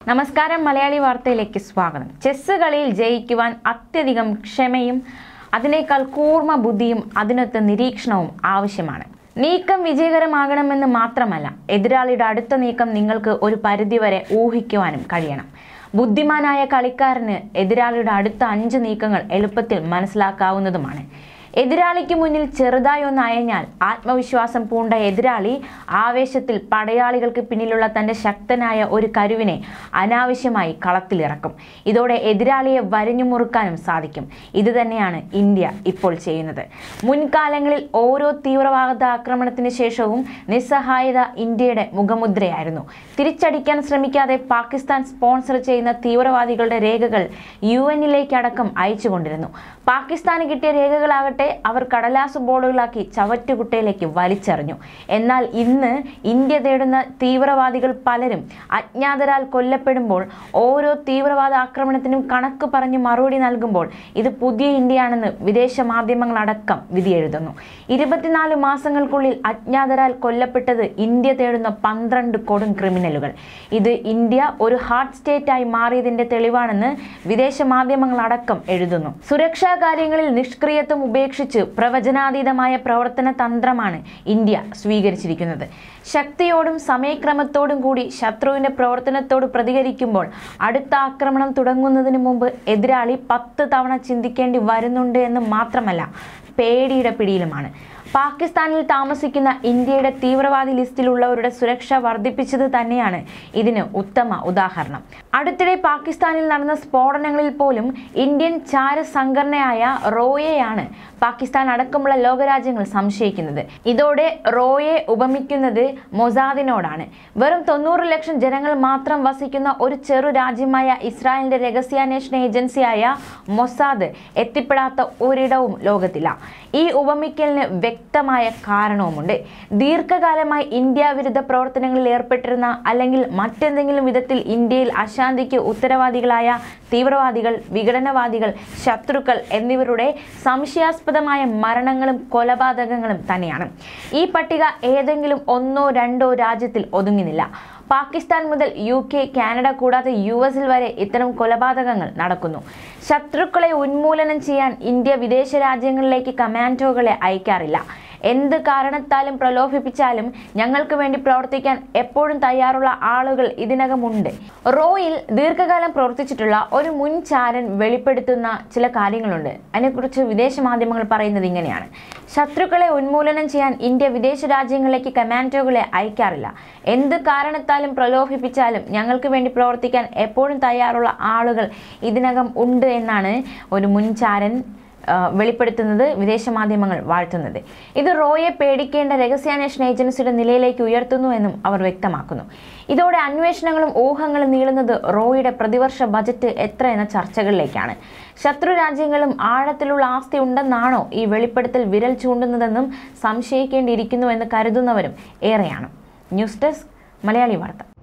നമസ്കാരം മലയാളി വാർത്തയിലേക്ക് സ്വാഗതം ചെസ് കളിയിൽ ജയിക്കുവാൻ അത്യധികം ക്ഷമയും അതിനേക്കാൾ കൂർമ്മ ബുദ്ധിയും അതിനൊത്ത നിരീക്ഷണവും ആവശ്യമാണ് നീക്കം വിജയകരമാകണമെന്ന് മാത്രമല്ല എതിരാളിയുടെ അടുത്ത നീക്കം നിങ്ങൾക്ക് ഒരു പരിധിവരെ ഊഹിക്കുവാനും കഴിയണം ബുദ്ധിമാനായ കളിക്കാരന് എതിരാളിയുടെ അടുത്ത അഞ്ച് നീക്കങ്ങൾ എളുപ്പത്തിൽ മനസ്സിലാക്കാവുന്നതുമാണ് എതിരാളിക്ക് മുന്നിൽ ചെറുതായി ഒന്ന് അയഞ്ഞാൽ ആത്മവിശ്വാസം പൂണ്ട എതിരാളി ആവേശത്തിൽ പടയാളികൾക്ക് പിന്നിലുള്ള തന്റെ ശക്തനായ ഒരു കരുവിനെ അനാവശ്യമായി കളത്തിലിറക്കും ഇതോടെ എതിരാളിയെ വരിഞ്ഞു മുറുക്കാനും സാധിക്കും ഇത് തന്നെയാണ് ഇന്ത്യ ഇപ്പോൾ ചെയ്യുന്നത് മുൻകാലങ്ങളിൽ ഓരോ തീവ്രവാദ ആക്രമണത്തിന് ശേഷവും നിസ്സഹായത ഇന്ത്യയുടെ മുഖമുദ്രയായിരുന്നു തിരിച്ചടിക്കാൻ ശ്രമിക്കാതെ പാകിസ്ഥാൻ സ്പോൺസർ ചെയ്യുന്ന തീവ്രവാദികളുടെ രേഖകൾ യു എന്നിലേക്ക് അടക്കം അയച്ചുകൊണ്ടിരുന്നു പാകിസ്ഥാന് കിട്ടിയ രേഖകളാകട്ടെ അവർ കടലാസ് ബോർഡുകളാക്കി ചവറ്റുകുട്ടയിലേക്ക് വലിച്ചെറിഞ്ഞു എന്നാൽ ഇന്ന് ഇന്ത്യ തേടുന്ന തീവ്രവാദികൾ പലരും അജ്ഞാതരാൽ കൊല്ലപ്പെടുമ്പോൾ ഓരോ തീവ്രവാദ ആക്രമണത്തിനും കണക്ക് പറഞ്ഞ് മറുപടി നൽകുമ്പോൾ ഇത് പുതിയ ഇന്ത്യയാണെന്ന് വിദേശ മാധ്യമങ്ങളടക്കം വിധിയെഴുതുന്നു ഇരുപത്തിനാല് മാസങ്ങൾക്കുള്ളിൽ അജ്ഞാതരാൽ കൊല്ലപ്പെട്ടത് ഇന്ത്യ തേടുന്ന പന്ത്രണ്ട് കൊടും ക്രിമിനലുകൾ ഇത് ഇന്ത്യ ഒരു ഹാർട്ട് സ്റ്റേറ്റായി മാറിയതിന്റെ തെളിവാണെന്ന് വിദേശ മാധ്യമങ്ങളടക്കം എഴുതുന്നു സുരക്ഷാ കാര്യങ്ങളിൽ നിഷ്ക്രിയത്വം ഉപേക്ഷിച്ച് പ്രവചനാതീതമായ പ്രവർത്തന തന്ത്രമാണ് ഇന്ത്യ സ്വീകരിച്ചിരിക്കുന്നത് ശക്തിയോടും സമയക്രമത്തോടും കൂടി ശത്രുവിന്റെ പ്രവർത്തനത്തോട് പ്രതികരിക്കുമ്പോൾ അടുത്ത ആക്രമണം തുടങ്ങുന്നതിന് മുമ്പ് എതിരാളി പത്ത് തവണ ചിന്തിക്കേണ്ടി വരുന്നുണ്ട് എന്ന് മാത്രമല്ല പേടിയുടെ പിടിയിലുമാണ് പാകിസ്ഥാനിൽ താമസിക്കുന്ന ഇന്ത്യയുടെ തീവ്രവാദി ലിസ്റ്റിലുള്ളവരുടെ സുരക്ഷ വർദ്ധിപ്പിച്ചത് തന്നെയാണ് ഇതിന് ഉത്തമ ഉദാഹരണം അടുത്തിടെ പാകിസ്ഥാനിൽ നടന്ന സ്ഫോടനങ്ങളിൽ പോലും ഇന്ത്യൻ ചാരസംഘടനയായ റോയെയാണ് പാകിസ്ഥാൻ അടക്കമുള്ള ലോകരാജ്യങ്ങൾ സംശയിക്കുന്നത് ഇതോടെ റോയെ ഉപമിക്കുന്നത് മൊസാദിനോടാണ് വെറും തൊണ്ണൂറ് ലക്ഷം ജനങ്ങൾ മാത്രം വസിക്കുന്ന ഒരു ചെറു രാജ്യമായ ഇസ്രായേലിന്റെ രഹസ്യാന്വേഷണ ഏജൻസിയായ മൊസാദ് എത്തിപ്പെടാത്ത ഒരിടവും ലോകത്തില്ല ഈ ഉപമിക്കലിന് വ്യക്തമായ കാരണവുമുണ്ട് ദീർഘകാലമായി ഇന്ത്യ വിരുദ്ധ പ്രവർത്തനങ്ങളിൽ ഏർപ്പെട്ടിരുന്ന അല്ലെങ്കിൽ മറ്റെന്തെങ്കിലും വിധത്തിൽ ഇന്ത്യയിൽ അശാന്തിക്ക് ഉത്തരവാദികളായ തീവ്രവാദികൾ വിഘടനവാദികൾ ശത്രുക്കൾ എന്നിവരുടെ സംശയാസ്പദമായ മരണങ്ങളും കൊലപാതകങ്ങളും തന്നെയാണ് ഈ പട്ടിക ഏതെങ്കിലും ഒന്നോ രണ്ടോ രാജ്യത്തിൽ ഒതുങ്ങുന്നില്ല പാകിസ്ഥാൻ മുതൽ യു കെ കാനഡ കൂടാതെ യു എസിൽ വരെ ഇത്തരം കൊലപാതകങ്ങൾ നടക്കുന്നു ശത്രുക്കളെ ഉന്മൂലനം ചെയ്യാൻ ഇന്ത്യ വിദേശ രാജ്യങ്ങളിലേക്ക് കമാൻഡോകളെ അയക്കാറില്ല എന്ത് കാരണത്താലും പ്രലോഭിപ്പിച്ചാലും ഞങ്ങൾക്ക് വേണ്ടി പ്രവർത്തിക്കാൻ എപ്പോഴും തയ്യാറുള്ള ആളുകൾ ഇതിനകമുണ്ട് റോയിൽ ദീർഘകാലം പ്രവർത്തിച്ചിട്ടുള്ള ഒരു മുൻ ചാരൻ വെളിപ്പെടുത്തുന്ന ചില കാര്യങ്ങളുണ്ട് അതിനെക്കുറിച്ച് വിദേശ മാധ്യമങ്ങൾ പറയുന്നത് ഇങ്ങനെയാണ് ശത്രുക്കളെ ഉന്മൂലനം ചെയ്യാൻ ഇന്ത്യ വിദേശ രാജ്യങ്ങളിലേക്ക് കമാൻഡോകളെ അയക്കാറില്ല എന്ത് കാരണത്താലും പ്രലോഭിപ്പിച്ചാലും ഞങ്ങൾക്ക് വേണ്ടി പ്രവർത്തിക്കാൻ എപ്പോഴും തയ്യാറുള്ള ആളുകൾ ഇതിനകം ഉണ്ട് എന്നാണ് ഒരു മുൻ ചാരൻ ആ, വെളിപ്പെടുത്തുന്നത് വിദേശ മാധ്യമങ്ങൾ വാഴ്ത്തുന്നത് ഇത് റോയെ പേടിക്കേണ്ട രഹസ്യാന്വേഷണ ഏജൻസിയുടെ നിലയിലേക്ക് ഉയർത്തുന്നു എന്നും അവർ വ്യക്തമാക്കുന്നു ഇതോടെ അന്വേഷണങ്ങളും ഊഹങ്ങളും നീളുന്നത് റോയുടെ പ്രതിവർഷ ബജറ്റ് എത്ര എന്ന ചർച്ചകളിലേക്കാണ് ശത്രു രാജ്യങ്ങളും ആഴത്തിലുള്ള ആസ്തി ഉണ്ടെന്നാണോ ഈ വെളിപ്പെടുത്തൽ വിരൽ ചൂണ്ടുന്നതെന്നും സംശയിക്കേണ്ടിയിരിക്കുന്നു എന്ന് കരുതുന്നവരും ഏറെയാണ് ന്യൂസ് ഡെസ്ക് മലയാളി വാർത്ത